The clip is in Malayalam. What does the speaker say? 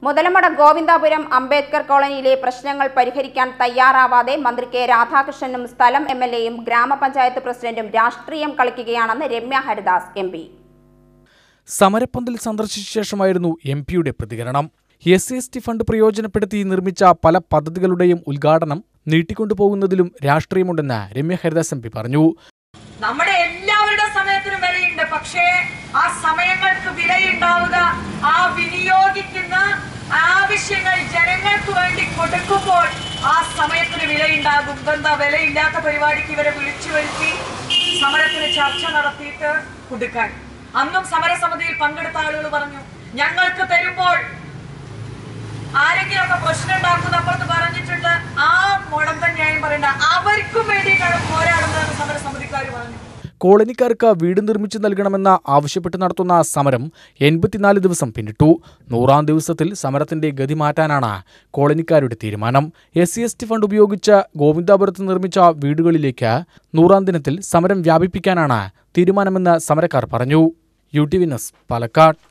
മുതലമട ഗോവിന്ദാപുരം അംബേദ്കർ കോളനിയിലെ പ്രശ്നങ്ങൾ പരിഹരിക്കാൻ തയ്യാറാവാതെ മന്ത്രി കെ രാധാകൃഷ്ണനും സ്ഥലം എം എൽ എയും ഗ്രാമപഞ്ചായത്ത് പ്രസിഡന്റും രാഷ്ട്രീയം കളിക്കുകയാണെന്ന് രമ്യ ഹരിദാസ് എം പി സമരപ്പന്തൽ സന്ദർശിച്ച ശേഷമായിരുന്നു എം പിയുടെ പ്രതികരണം S C S T fund പ്രയോജനപ്പെടുത്തി നിർമ്മിച്ച പല പദ്ധതികളുടെയും ഉദ്ഘാടനം നീട്ടിക്കൊണ്ടുപോകുന്നതിലും രാഷ്ട്രീയമുണ്ടെന്ന് രമ്യ ഹരിദാസ് എം പി പറഞ്ഞു നമ്മുടെ എല്ലാവരുടെ സമയത്തിനും വിലയുണ്ട് പക്ഷേ ആ സമയങ്ങൾക്ക് വിലയുണ്ടാവുക ആ വിനിയോഗിക്കുന്ന ആവശ്യങ്ങൾ ജനങ്ങൾക്ക് വേണ്ടി കൊടുക്കുമ്പോൾ ആ സമയത്തിന് വിലയുണ്ടാകും എന്താ വിലയില്ലാത്ത പരിപാടിക്ക് ഇവരെ വിളിച്ചു വരുത്തി സമരത്തിന് ചർച്ച നടത്തിയിട്ട് കൊടുക്കാൻ അന്നും സമരസമിതിയിൽ പങ്കെടുത്ത ആളുകൾ പറഞ്ഞു ഞങ്ങൾക്ക് തരുമ്പോൾ ആരെങ്കിലുമൊക്കെ പ്രശ്നം ഉണ്ടാക്കുന്ന അപ്പുറത്ത് പറഞ്ഞിട്ടുണ്ട് ആ മുടന്തൻ ന്യായം പറയണ്ട അവർക്കും വേണ്ടിയിട്ടാണ് പോരാടുന്നതെന്ന് സമരസമിതിക്കാർ പറഞ്ഞു കോളനിക്കാർക്ക് വീട് നിർമ്മിച്ചു നൽകണമെന്ന് ആവശ്യപ്പെട്ട് നടത്തുന്ന സമരം എൺപത്തിനാല് ദിവസം പിന്നിട്ടു നൂറാം ദിവസത്തിൽ സമരത്തിന്റെ ഗതി മാറ്റാനാണ് കോളനിക്കാരുടെ തീരുമാനം S C S T fund ഉപയോഗിച്ച് ഗോവിന്ദാപുരത്ത് നിർമ്മിച്ച വീടുകളിലേക്ക് നൂറാം ദിനത്തിൽ സമരം വ്യാപിപ്പിക്കാനാണ് തീരുമാനമെന്ന് സമരക്കാർ പറഞ്ഞു U T V news Palakkad